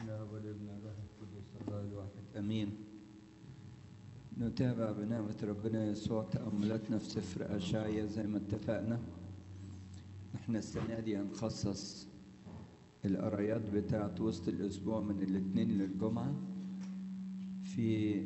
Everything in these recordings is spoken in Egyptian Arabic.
الاب والابن والروح القدس الله الواحد امين نتابع بنعمة ربنا يسوع تأملاتنا في سفر أشعيا زي ما اتفقنا احنا السنة دي هنخصص القرايات بتاعت وسط الأسبوع من الاثنين للجمعة في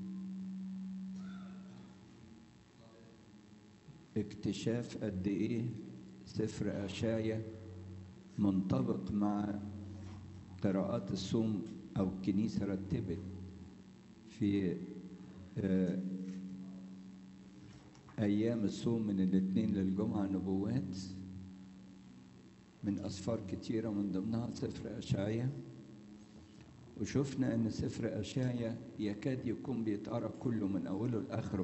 اكتشاف قد ايه سفر أشعيا منطبق مع قراءات الصوم أو الكنيسة رتبت في آه، أيام الصوم من الاثنين للجمعة نبوات من أسفار كتيرة من ضمنها سفر أشعيا وشفنا أن سفر أشعيا يكاد يكون بيتقرأ كله من أوله لآخره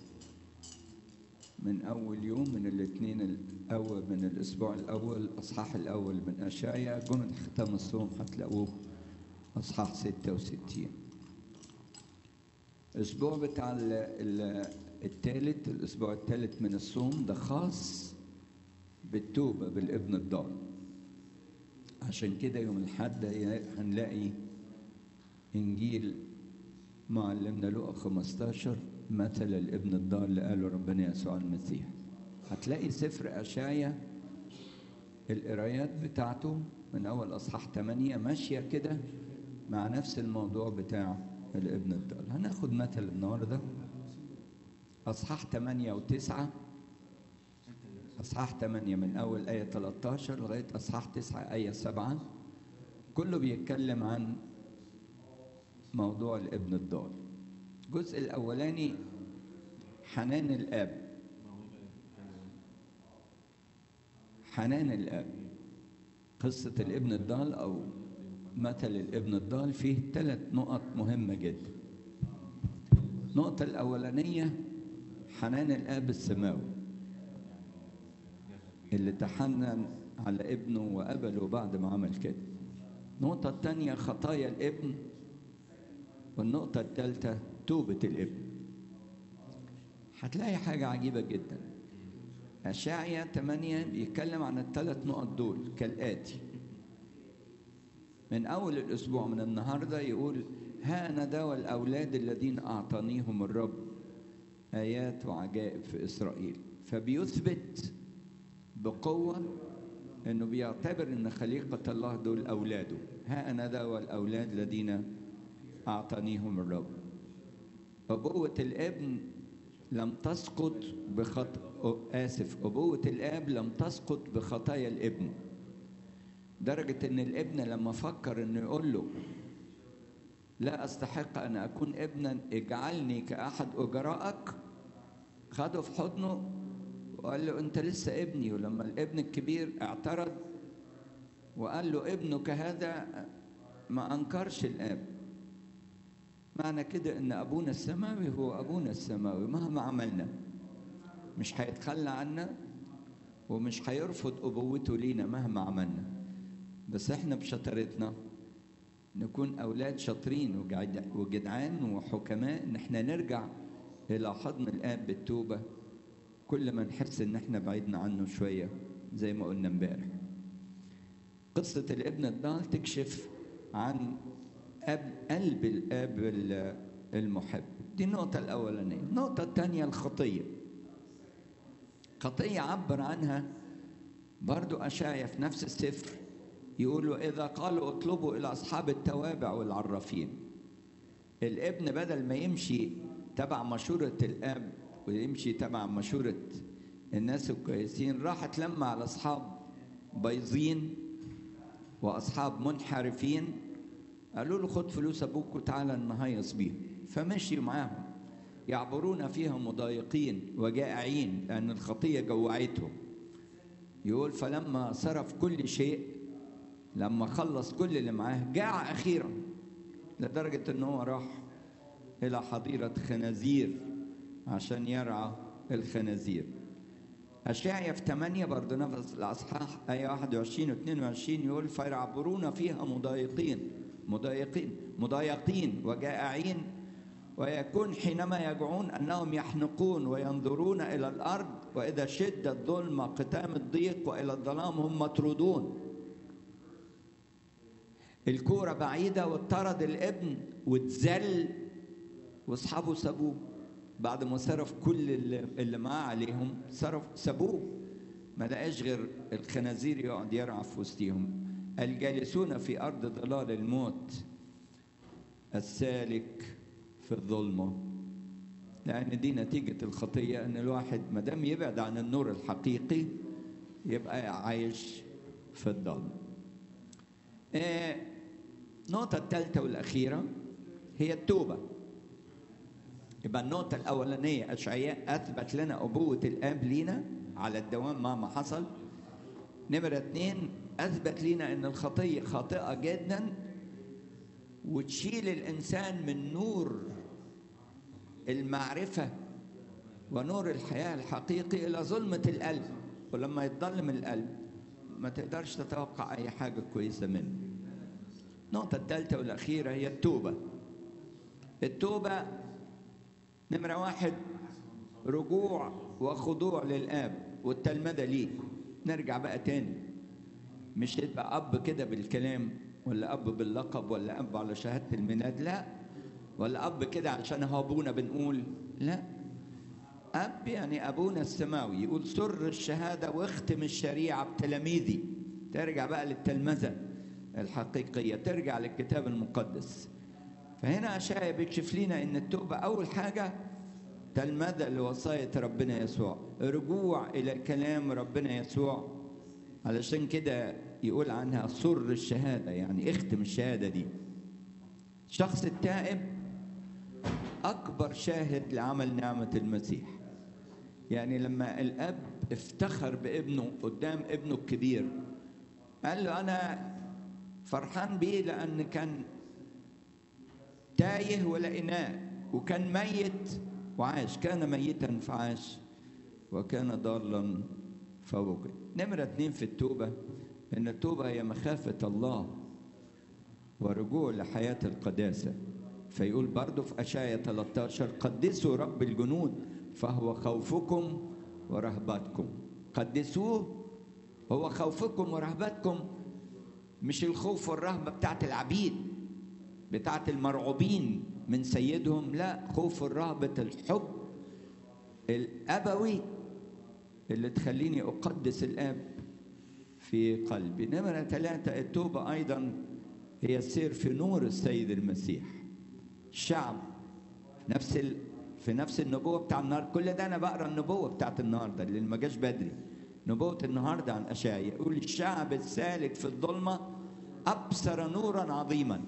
من أول يوم من الاثنين الأول من الأسبوع الأول الأصحاح الأول من أشعيا جمل ختام الصوم هتلاقوه أصحاح 66 الأسبوع بتاع ال- ال- التالت الأسبوع التالت من الصوم ده خاص بالتوبة بالابن الضال عشان كده يوم الحد هنلاقي إنجيل معلمنا لقى 15 مثل الابن الضال اللي قاله ربنا يسوع المسيح هتلاقي سفر أشعيا القرايات بتاعته من أول أصحاح 8 ماشية كده مع نفس الموضوع بتاع الابن الضال هناخد مثل النهارده أصحاح 8 و9 أصحاح 8 من أول آية 13 لغاية أصحاح 9 آية 7 كله بيتكلم عن موضوع الابن الضال الجزء الأولاني حنان الآب حنان الآب قصة الابن الضال أو مثل الابن الضال فيه ثلاث نقط مهمة جدا النقطة الأولانية حنان الآب السماوي اللي تحنن على ابنه وقبله بعد ما عمل كده النقطة الثانية خطايا الابن والنقطة الثالثة توبة الابن هتلاقي حاجة عجيبة جدا أشعيا 8 بيتكلم عن الثلاث نقط دول كالآتي من أول الأسبوع من النهاردة يقول ها أنا ده والأولاد الذين أعطانيهم الرب آيات وعجائب في إسرائيل فبيثبت بقوة إنه بيعتبر إن خليقة الله دول أولاده ها أنا ده والأولاد الذين أعطانيهم الرب أبوة الابن لم تسقط بخط آسف أبوة الآب لم تسقط بخطايا الابن درجة إن الابن لما فكر إنه يقول له لا أستحق أن أكون ابنا اجعلني كأحد أجرائك خده في حضنه وقال له أنت لسه ابني ولما الابن الكبير اعترض وقال له ابنك هذا ما أنكرش الآب معنى كده ان ابونا السماوي هو ابونا السماوي مهما عملنا مش هيتخلى عنا ومش هيرفض ابوته لينا مهما عملنا بس احنا بشطارتنا نكون اولاد شاطرين وجعد- وجدعان وحكماء ان احنا نرجع الى حضن الاب بالتوبه كل ما نحس ان احنا بعيدنا عنه شويه زي ما قلنا امبارح قصه الابن الضال تكشف عن أب قلب الاب ال- المحب دي النقطه الاولانيه النقطه الثانيه الخطيه خطيه عبر عنها برضو أشعيا في نفس السفر يقول إذا قالوا اطلبوا إلى أصحاب التوابع والعرافين الابن بدل ما يمشي تبع مشورة الأب ويمشي تبع مشورة الناس الكويسين راح اتلمى على أصحاب بايظين وأصحاب منحرفين قالوا له خد فلوس أبوك وتعالى نهيص بيهم فمشي معاهم يعبرون فيها مضايقين وجائعين لأن الخطية جوعتهم يقول فلما صرف كل شيء لما خلص كل اللي معاه جاع اخيرا لدرجه ان هو راح الى حظيره خنازير عشان يرعى الخنازير أشعيا في 8 برضه نفس الأصحاح آية 21 و 22 يقول فيعبرون فيها مضايقين مضايقين مضايقين وجائعين ويكون حينما يجوعون أنهم يحنقون وينظرون إلى الأرض وإذا شد الظلمة قتام الضيق وإلى الظلام هم مطرودون الكورة بعيدة واطرد الابن واتذل واصحابه سابوه بعد ما صرف كل اللي, اللي معاه عليهم صرف سابوه ما لقاش غير الخنازير يقعد يرعى في وسطهم الجالسون في ارض ظلال الموت السالك في الظلمه لان دي نتيجه الخطيه ان الواحد ما دام يبعد عن النور الحقيقي يبقى عايش في الضلمه آه، النقطه الثالثه والاخيره هي التوبه يبقى النقطة الأولانية أشعياء أثبت لنا أبوة الآب لينا على الدوام مهما حصل نمرة اتنين أثبت لنا أن الخطية خاطئة جدا وتشيل الإنسان من نور المعرفة ونور الحياة الحقيقي إلى ظلمة القلب ولما يتظلم القلب ما تقدرش تتوقع أي حاجة كويسة منه النقطة الثالثة والأخيرة هي التوبة التوبة نمرة واحد رجوع وخضوع للآب والتلمذة ليه نرجع بقى تاني مش تبقى أب كده بالكلام ولا أب باللقب ولا أب على شهادة الميلاد لا ولا أب كده عشان هو أبونا بنقول لا أب يعني أبونا السماوي يقول سر الشهادة واختم الشريعة بتلاميذي ترجع بقى للتلمذة الحقيقية ترجع للكتاب المقدس فهنا أشعيا بيكشف لنا إن التوبة أول حاجة تلمذة لوصاية ربنا يسوع رجوع إلى كلام ربنا يسوع علشان كده يقول عنها سر الشهادة يعني اختم الشهادة دي الشخص التائب أكبر شاهد لعمل نعمة المسيح يعني لما الأب افتخر بابنه قدام ابنه الكبير قال له أنا فرحان بيه لأن كان تايه ولقيناه وكان ميت وعاش كان ميتا فعاش وكان ضالا فوجد نمرة اتنين في التوبة إن التوبة هي مخافة الله ورجوع لحياة القداسة فيقول برضه في أشعيا 13 قدسوا رب الجنود فهو خوفكم ورهبتكم قدسوه هو خوفكم ورهبتكم مش الخوف والرهبة بتاعت العبيد بتاعت المرعوبين من سيدهم لا خوف الرهبة الحب الأبوي اللي تخليني أقدس الآب في قلبي نمرة ثلاثة التوبة أيضا هي السير في نور السيد المسيح الشعب نفس ال... في نفس النبوة بتاع النهاردة كل ده أنا بقرا النبوة بتاعت النهاردة اللي ما جاش بدري نبوة النهاردة عن أشعيا يقول الشعب السالك في الظلمة أبصر نورا عظيما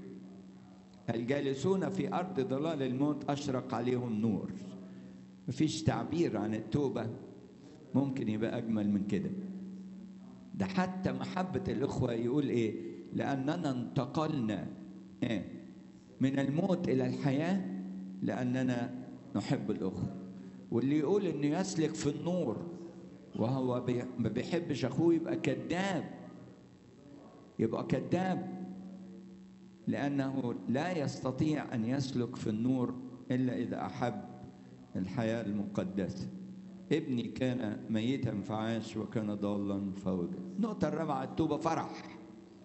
الجالسون في أرض ضلال الموت أشرق عليهم نور مفيش تعبير عن التوبة ممكن يبقى أجمل من كده ده حتى محبة الإخوة يقول إيه لأننا انتقلنا إيه؟ من الموت إلى الحياة لأننا نحب الأخوة واللي يقول إنه يسلك في النور وهو بي ما بيحبش أخوه يبقى كذاب يبقى كذاب لأنه لا يستطيع أن يسلك في النور إلا إذا أحب الحياة المقدسة ابني كان ميتا فعاش وكان ضالا فوجد النقطة الرابعة التوبة فرح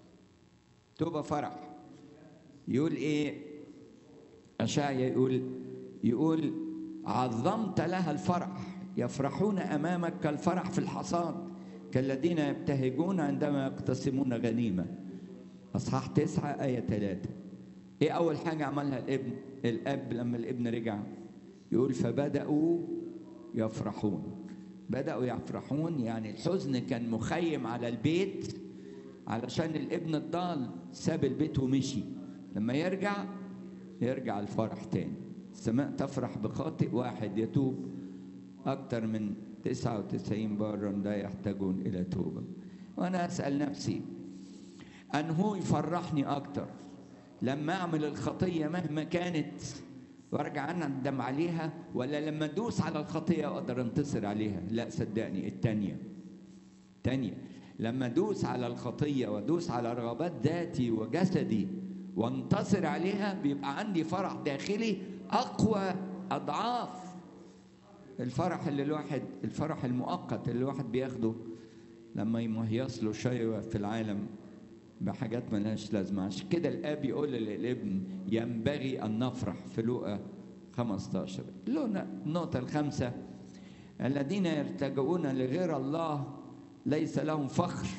توبة فرح يقول إيه أشعيا يقول يقول عظمت لها الفرح يفرحون أمامك كالفرح في الحصاد كالذين يبتهجون عندما يقتسمون غنيمة أصحاح تسعة آية ثلاثة إيه أول حاجة عملها الابن الأب لما الابن رجع يقول فبدأوا يفرحون بدأوا يفرحون يعني الحزن كان مخيم على البيت علشان الابن الضال ساب البيت ومشي لما يرجع يرجع الفرح تاني السماء تفرح بخاطئ واحد يتوب أكثر من 99 بارا لا يحتاجون إلى توبة وأنا أسأل نفسي أن هو يفرحني أكتر لما أعمل الخطية مهما كانت وارجع انا اندم عليها ولا لما ادوس على الخطيه واقدر انتصر عليها لا صدقني التانيه تانية لما ادوس على الخطيه وادوس على رغبات ذاتي وجسدي وانتصر عليها بيبقى عندي فرح داخلي اقوى اضعاف الفرح اللي الواحد الفرح المؤقت اللي الواحد بياخده لما يمهيص له شيء في العالم بحاجات ملهاش لازمة عشان كده الآب يقول للابن ينبغي أن نفرح في لوقا 15 لونا النقطة الخامسة الذين يرتجعون لغير الله ليس لهم فخر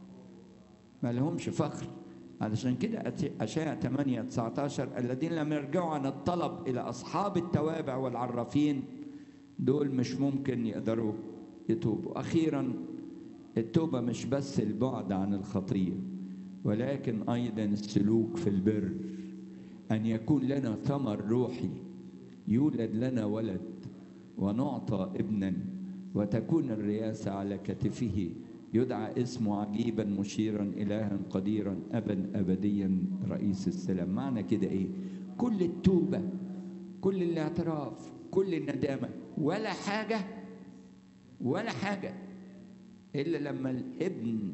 ما لهمش فخر علشان كده أشعة 8 19 الذين لم يرجعوا عن الطلب إلى أصحاب التوابع والعرافين دول مش ممكن يقدروا يتوبوا أخيرا التوبة مش بس البعد عن الخطية ولكن أيضا السلوك في البر أن يكون لنا ثمر روحي يولد لنا ولد ونعطى ابنا وتكون الرياسة على كتفه يدعى اسمه عجيبا مشيرا إلها قديرا أبا أبديا رئيس السلام معنى كده إيه كل التوبة كل الاعتراف كل الندامة ولا حاجة ولا حاجة إلا لما الابن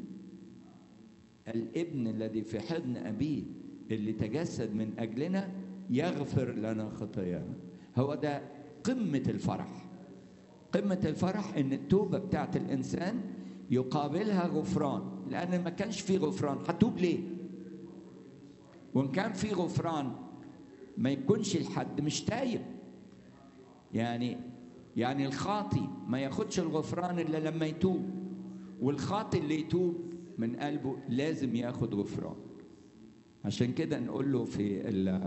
الابن الذي في حضن أبيه اللي تجسد من أجلنا يغفر لنا خطايانا هو ده قمة الفرح قمة الفرح إن التوبة بتاعت الإنسان يقابلها غفران لأن ما كانش في غفران هتوب ليه؟ وإن كان في غفران ما يكونش الحد مش تايب يعني يعني الخاطي ما ياخدش الغفران إلا لما يتوب والخاطي اللي يتوب من قلبه لازم ياخد غفران عشان كده نقول له في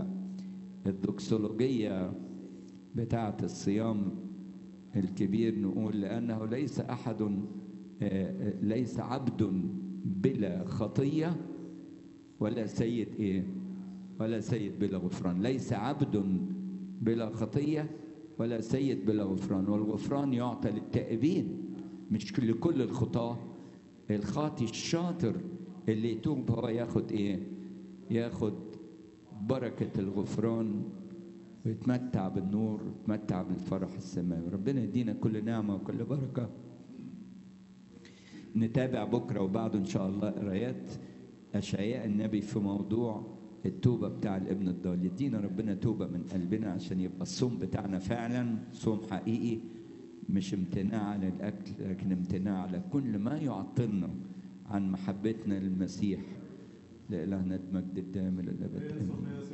الدوكسولوجية بتاعة الصيام الكبير نقول لأنه ليس أحد ليس عبد بلا خطية ولا سيد إيه ولا سيد بلا غفران ليس عبد بلا خطية ولا سيد بلا غفران والغفران يعطى للتائبين مش لكل الخطاة الخاطي الشاطر اللي يتوب هو ياخد ايه ياخد بركة الغفران ويتمتع بالنور ويتمتع بالفرح السماوي ربنا يدينا كل نعمة وكل بركة نتابع بكرة وبعده إن شاء الله قرايات أشعياء النبي في موضوع التوبة بتاع الابن الضال يدينا ربنا توبة من قلبنا عشان يبقى الصوم بتاعنا فعلا صوم حقيقي مش امتناع عن الأكل لكن امتناع على كل ما يعطلنا عن محبتنا للمسيح لإلهنا المجد الدائم للأبد آمين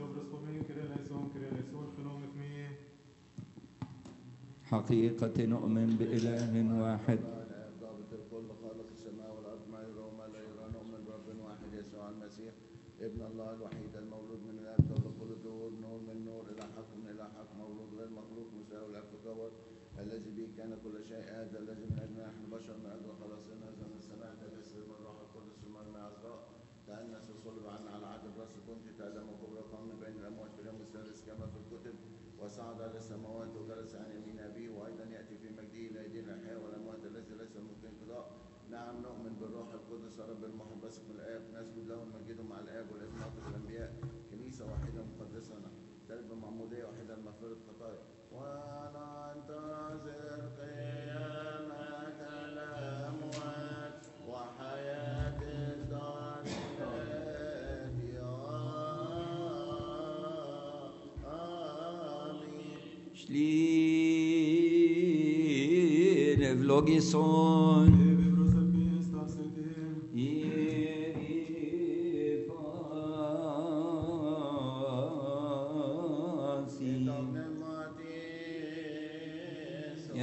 حقيقة نؤمن بإله واحد ضابط الكل خالق السماء والارض ما يرى وما لا يرى نؤمن برب واحد يسوع المسيح ابن الله الوحيد المولود من الاب قبل كل الدهور نور من نور الى حق من الى حق مولود غير مخلوق مساوي الاب تكور الذي به كان كل شيء هذا الذي من اجل نحن بشر من اجل خلاصنا نزل من السماء تجسد من روح القدس ثم من عذراء تأنس وصلب عنا على عهد الراس كنت تعلم كبرى قوم بين الاموات في اليوم الثالث كما في الكتب وصعد على السماوات وجلس عن يمين ابيه وايضا ياتي في مجده الى ايدينا الحياه والاموات الذي ليس ممكن قضاء نعم نؤمن بالروح القدس رب المحب من الاب نسجد له ونمجده مع الاب والابن ناطق الانبياء كنيسه واحده مقدسه تلب معموديه واحده لمغفره خطايا وننتظر قيامه الاموات وحياه الدار الآتية آمين Schliene vlogison.